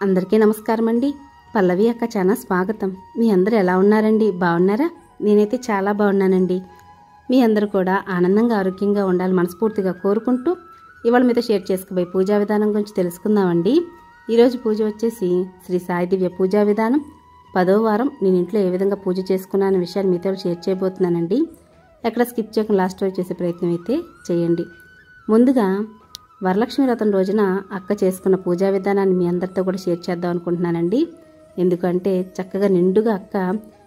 అందరికీ నమస్కారం అండి పల్లవి అక్క చాలా స్వాగతం మీ అందరూ ఎలా ఉన్నారండి బాగున్నారా నేనైతే చాలా బాగున్నానండి మీ అందరూ కూడా ఆనందంగా ఆరోగ్యంగా ఉండాలి మనస్ఫూర్తిగా కోరుకుంటూ ఇవాళ మీతో షేర్ చేసుకోబోయే పూజా విధానం గురించి తెలుసుకుందామండి ఈరోజు పూజ వచ్చేసి శ్రీ సాయి దివ్య పూజా విధానం పదో వారం నేను ఇంట్లో ఏ విధంగా పూజ చేసుకున్నాను విషయాన్ని మీతో షేర్ చేయబోతున్నానండి ఎక్కడ స్కిప్ చేయకుండా లాస్ట్ వరకు చేసే ప్రయత్నం అయితే చేయండి ముందుగా వరలక్ష్మి వ్రతం రోజున అక్క చేసుకున్న పూజా విధానాన్ని మీ అందరితో కూడా షేర్ చేద్దాం అనుకుంటున్నానండి ఎందుకంటే చక్కగా నిండుగా అక్క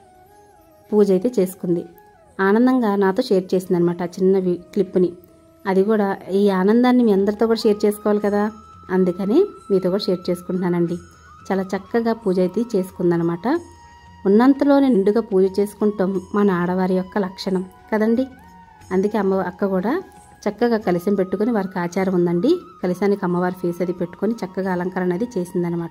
పూజ అయితే చేసుకుంది ఆనందంగా నాతో షేర్ చేసింది అనమాట ఆ చిన్న వి- క్లిప్ని అది కూడా ఈ ఆనందాన్ని మీ అందరితో కూడా షేర్ చేసుకోవాలి కదా అందుకని మీతో కూడా షేర్ చేసుకుంటున్నానండి చాలా చక్కగా పూజ అయితే చేసుకుందనమాట ఉన్నంతలోనే నిండుగా పూజ చేసుకుంటాం మన ఆడవారి యొక్క లక్షణం కదండి అందుకే అమ్మ అక్క కూడా చక్కగా కలిసం పెట్టుకొని వారికి ఆచారం ఉందండి కలిసానికి అమ్మవారి ఫేస్ అది పెట్టుకొని చక్కగా అలంకరణ అది చేసిందనమాట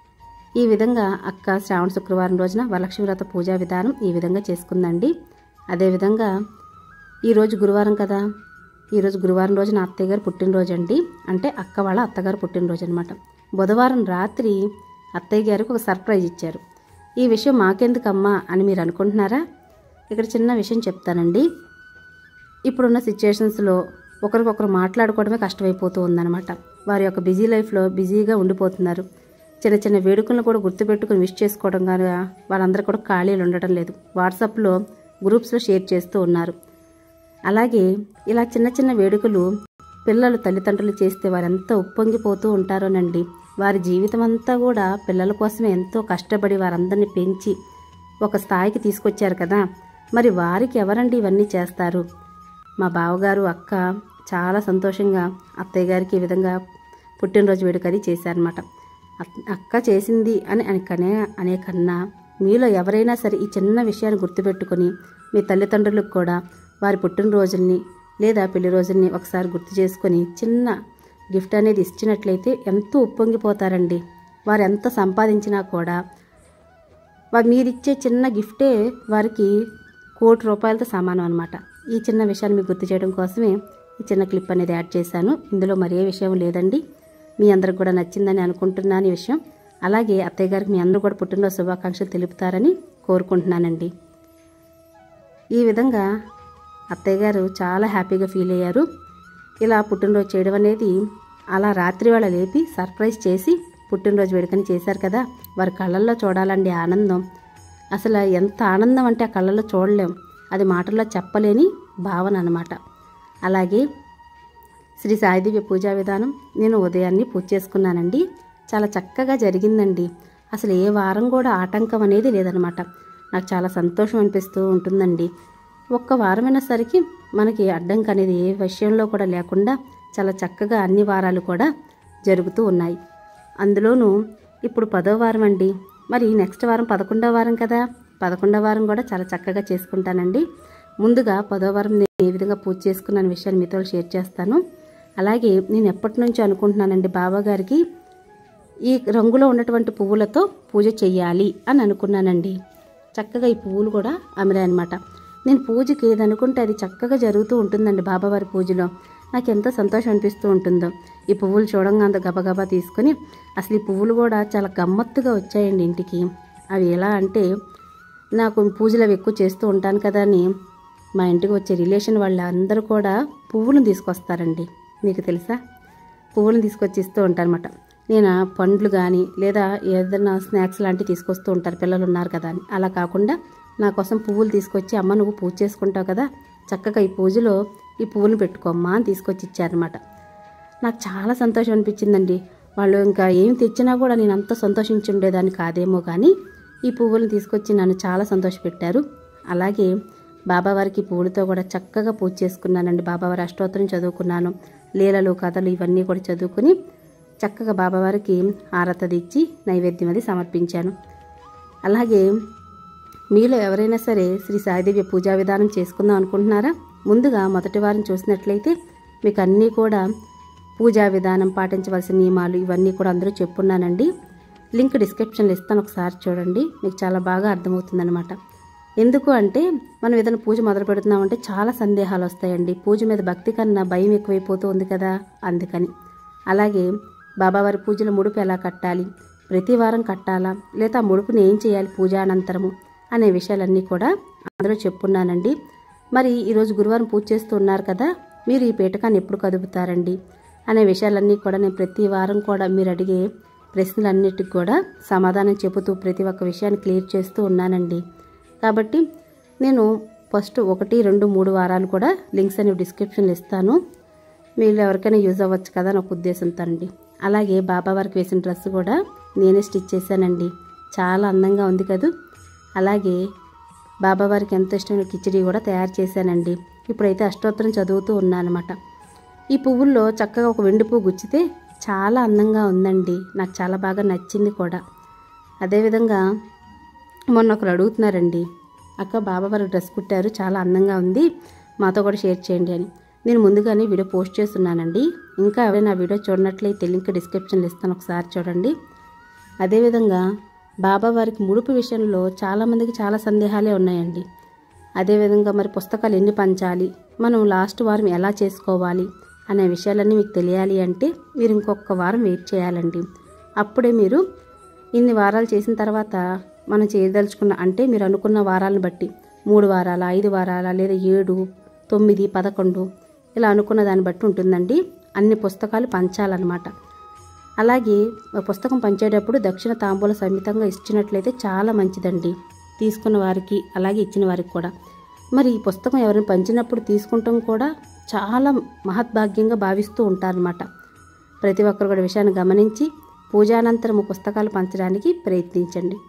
ఈ విధంగా అక్క శ్రావణ శుక్రవారం రోజున వరలక్ష్మి వ్రత పూజా విధానం ఈ విధంగా చేసుకుందండి అదేవిధంగా ఈరోజు గురువారం కదా ఈరోజు గురువారం రోజున అత్తయ్య గారు పుట్టినరోజు అండి అంటే అక్క వాళ్ళ అత్తగారు పుట్టినరోజు అనమాట బుధవారం రాత్రి అత్తయ్య గారికి ఒక సర్ప్రైజ్ ఇచ్చారు ఈ విషయం మాకెందుకమ్మా అని మీరు అనుకుంటున్నారా ఇక్కడ చిన్న విషయం చెప్తానండి ఇప్పుడున్న సిచ్యుయేషన్స్లో ఒకరికొకరు మాట్లాడుకోవడమే కష్టమైపోతూ ఉందన్నమాట వారి యొక్క బిజీ లైఫ్లో బిజీగా ఉండిపోతున్నారు చిన్న చిన్న వేడుకలను కూడా గుర్తుపెట్టుకుని విష్ చేసుకోవడం కానీ వాళ్ళందరూ కూడా ఖాళీలు ఉండటం లేదు వాట్సాప్లో గ్రూప్స్లో షేర్ చేస్తూ ఉన్నారు అలాగే ఇలా చిన్న చిన్న వేడుకలు పిల్లలు తల్లిదండ్రులు చేస్తే వారెంత ఉప్పొంగిపోతూ ఉంటారోనండి వారి జీవితం అంతా కూడా పిల్లల కోసమే ఎంతో కష్టపడి వారందరినీ పెంచి ఒక స్థాయికి తీసుకొచ్చారు కదా మరి వారికి ఎవరండి ఇవన్నీ చేస్తారు మా బావగారు అక్క చాలా సంతోషంగా అత్తయ్య గారికి ఈ విధంగా పుట్టినరోజు వేడుక అది చేశారనమాట అక్- అక్క చేసింది అని అనకనే అనే కన్నా మీలో ఎవరైనా సరే ఈ చిన్న విషయాన్ని గుర్తుపెట్టుకొని మీ తల్లిదండ్రులకు కూడా వారి పుట్టినరోజుల్ని లేదా పెళ్లి రోజుల్ని ఒకసారి గుర్తు చేసుకొని చిన్న గిఫ్ట్ అనేది ఇచ్చినట్లయితే ఎంతో ఉప్పొంగిపోతారండి వారు ఎంత సంపాదించినా కూడా వారు మీరిచ్చే చిన్న గిఫ్టే వారికి కోటి రూపాయలతో సమానం అనమాట ఈ చిన్న విషయాన్ని మీకు గుర్తు చేయడం కోసమే ఈ చిన్న క్లిప్ అనేది యాడ్ చేశాను ఇందులో మరే విషయం లేదండి మీ అందరికి కూడా నచ్చిందని అనుకుంటున్నాను ఈ విషయం అలాగే అత్తయ్య గారికి మీ అందరూ కూడా పుట్టినరోజు శుభాకాంక్షలు తెలుపుతారని కోరుకుంటున్నానండి ఈ విధంగా అత్తయ్య గారు చాలా హ్యాపీగా ఫీల్ అయ్యారు ఇలా పుట్టినరోజు చేయడం అనేది అలా రాత్రి వేళ లేపి సర్ప్రైజ్ చేసి పుట్టినరోజు వేడుకని చేశారు కదా వారి కళ్ళల్లో చూడాలండి ఆనందం అసలు ఎంత ఆనందం అంటే ఆ కళ్ళల్లో చూడలేం అది మాటల్లో చెప్పలేని భావన అనమాట అలాగే శ్రీ సాయిదివ్య పూజా విధానం నేను ఉదయాన్నే పూజ చేసుకున్నానండి చాలా చక్కగా జరిగిందండి అసలు ఏ వారం కూడా ఆటంకం అనేది లేదనమాట నాకు చాలా సంతోషం అనిపిస్తూ ఉంటుందండి ఒక్క వారమైనసరికి మనకి అడ్డంకి అనేది ఏ విషయంలో కూడా లేకుండా చాలా చక్కగా అన్ని వారాలు కూడా జరుగుతూ ఉన్నాయి అందులోనూ ఇప్పుడు పదో వారం అండి మరి నెక్స్ట్ వారం పదకొండవ వారం కదా పదకొండవ వారం కూడా చాలా చక్కగా చేసుకుంటానండి ముందుగా పదో వారం నేను ఏ విధంగా పూజ చేసుకున్న విషయాన్ని మీతో షేర్ చేస్తాను అలాగే నేను ఎప్పటి నుంచో అనుకుంటున్నానండి బాబా గారికి ఈ రంగులో ఉన్నటువంటి పువ్వులతో పూజ చెయ్యాలి అని అనుకున్నానండి చక్కగా ఈ పువ్వులు కూడా అమిరాయనమాట నేను పూజకి ఏది అనుకుంటే అది చక్కగా జరుగుతూ ఉంటుందండి బాబావారి పూజలో నాకు ఎంతో సంతోషం అనిపిస్తూ ఉంటుందో ఈ పువ్వులు చూడంగా అంత గబగబా తీసుకొని అసలు ఈ పువ్వులు కూడా చాలా గమ్మత్తుగా వచ్చాయండి ఇంటికి అవి ఎలా అంటే నాకు పూజలు అవి ఎక్కువ చేస్తూ ఉంటాను కదా అని మా ఇంటికి వచ్చే రిలేషన్ వాళ్ళందరూ కూడా పువ్వులను తీసుకొస్తారండి మీకు తెలుసా పువ్వులను తీసుకొచ్చి ఇస్తూ ఉంటారన్నమాట నేను ఆ పండ్లు కానీ లేదా ఏదైనా స్నాక్స్ లాంటివి తీసుకొస్తూ ఉంటారు పిల్లలు ఉన్నారు కదా అని అలా కాకుండా నా కోసం పువ్వులు తీసుకొచ్చి అమ్మ నువ్వు పూజ చేసుకుంటావు కదా చక్కగా ఈ పూజలో ఈ పువ్వులు పెట్టుకోమ్మా అని తీసుకొచ్చి ఇచ్చారనమాట నాకు చాలా సంతోషం అనిపించిందండి వాళ్ళు ఇంకా ఏం తెచ్చినా కూడా నేను అంత సంతోషించి ఉండేదాన్ని కాదేమో కానీ ఈ పువ్వులను తీసుకొచ్చి నన్ను చాలా సంతోషపెట్టారు అలాగే బాబావారికి పువ్వులతో కూడా చక్కగా పూజ చేసుకున్నానండి బాబావారి అష్టోత్తరం చదువుకున్నాను లీలలు కథలు ఇవన్నీ కూడా చదువుకుని చక్కగా బాబావారికి ఆరతది ఇచ్చి నైవేద్యం అది సమర్పించాను అలాగే మీలో ఎవరైనా సరే శ్రీ సాయిదేవి పూజా విధానం చేసుకుందాం అనుకుంటున్నారా ముందుగా మొదటి వారం చూసినట్లయితే మీకు అన్నీ కూడా పూజా విధానం పాటించవలసిన నియమాలు ఇవన్నీ కూడా అందరూ చెప్పున్నానండి లింక్ డిస్క్రిప్షన్లో ఇస్తాను ఒకసారి చూడండి మీకు చాలా బాగా అర్థమవుతుందన్నమాట ఎందుకు అంటే మనం ఏదైనా పూజ మొదలు పెడుతున్నామంటే చాలా సందేహాలు వస్తాయండి పూజ మీద భక్తి కన్నా భయం ఎక్కువైపోతూ ఉంది కదా అందుకని అలాగే బాబావారి పూజల ముడుపు ఎలా కట్టాలి ప్రతి వారం కట్టాలా లేదా ఆ ముడుపుని ఏం చేయాలి పూజ అనంతరము అనే విషయాలన్నీ కూడా అందులో చెప్పున్నానండి మరి ఈరోజు గురువారం పూజ చేస్తూ ఉన్నారు కదా మీరు ఈ పీటకాన్ని ఎప్పుడు కదుపుతారండి అనే విషయాలన్నీ కూడా నేను ప్రతి వారం కూడా మీరు అడిగే ప్రశ్నలన్నిటికి కూడా సమాధానం చెబుతూ ప్రతి ఒక్క విషయాన్ని క్లియర్ చేస్తూ ఉన్నానండి కాబట్టి నేను ఫస్ట్ ఒకటి రెండు మూడు వారాలు కూడా లింక్స్ అనేవి డిస్క్రిప్షన్లో ఇస్తాను మీరు ఎవరికైనా యూజ్ అవ్వచ్చు కదా అని ఒక ఉద్దేశంతో అండి అలాగే బాబా వారికి వేసిన డ్రెస్ కూడా నేనే స్టిచ్ చేశానండి చాలా అందంగా ఉంది కదూ అలాగే బాబా వారికి ఎంతో ఇష్టమైన కిచిడి కూడా తయారు చేశానండి ఇప్పుడైతే అష్టోత్తరం చదువుతూ ఉన్నానమాట ఈ పువ్వుల్లో చక్కగా ఒక వెండి పువ్వు గుచ్చితే చాలా అందంగా ఉందండి నాకు చాలా బాగా నచ్చింది కూడా అదేవిధంగా మొన్న ఒకరు అడుగుతున్నారండి అక్క బాబావారు డ్రెస్ కుట్టారు చాలా అందంగా ఉంది మాతో కూడా షేర్ చేయండి అని నేను ముందుగానే వీడియో పోస్ట్ చేస్తున్నానండి ఇంకా ఎవరైనా ఆ వీడియో చూడనట్లయితే లింక్ డిస్క్రిప్షన్లో ఇస్తాను ఒకసారి చూడండి అదేవిధంగా బాబా వారికి ముడుపు విషయంలో చాలామందికి చాలా సందేహాలే ఉన్నాయండి అదేవిధంగా మరి పుస్తకాలు ఎన్ని పంచాలి మనం లాస్ట్ వారం ఎలా చేసుకోవాలి అనే విషయాలన్నీ మీకు తెలియాలి అంటే మీరు ఇంకొక వారం వెయిట్ చేయాలండి అప్పుడే మీరు ఇన్ని వారాలు చేసిన తర్వాత మనం చేయదలుచుకున్న అంటే మీరు అనుకున్న వారాలను బట్టి మూడు వారాల ఐదు వారాల లేదా ఏడు తొమ్మిది పదకొండు ఇలా అనుకున్న దాన్ని బట్టి ఉంటుందండి అన్ని పుస్తకాలు పంచాలన్నమాట అలాగే ఆ పుస్తకం పంచేటప్పుడు దక్షిణ తాంబూల సమితంగా ఇచ్చినట్లయితే చాలా మంచిదండి తీసుకున్న వారికి అలాగే ఇచ్చిన వారికి కూడా మరి ఈ పుస్తకం ఎవరిని పంచినప్పుడు తీసుకుంటాం కూడా చాలా మహద్భాగ్యంగా భావిస్తూ ఉంటారనమాట ప్రతి ఒక్కరు కూడా విషయాన్ని గమనించి పూజానంతరం పుస్తకాలు పంచడానికి ప్రయత్నించండి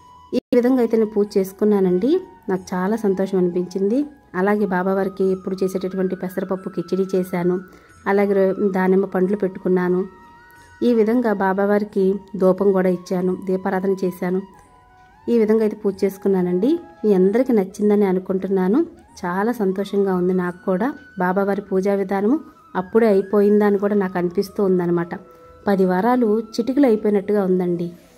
ఈ విధంగా అయితే నేను పూజ చేసుకున్నానండి నాకు చాలా సంతోషం అనిపించింది అలాగే బాబావారికి ఎప్పుడు చేసేటటువంటి పెసరపప్పు కిచిడి చేశాను అలాగే రొ- దానిమ్మ పండ్లు పెట్టుకున్నాను ఈ విధంగా బాబావారికి ధూపం కూడా ఇచ్చాను దీపారాధన చేశాను ఈ విధంగా అయితే పూజ చేసుకున్నానండి మీ అందరికీ నచ్చిందని అనుకుంటున్నాను చాలా సంతోషంగా ఉంది నాకు కూడా బాబావారి పూజా విధానము అప్పుడే అయిపోయిందా అని కూడా నాకు అనిపిస్తూ ఉందన్నమాట పది వారాలు చిటికలు అయిపోయినట్టుగా ఉందండి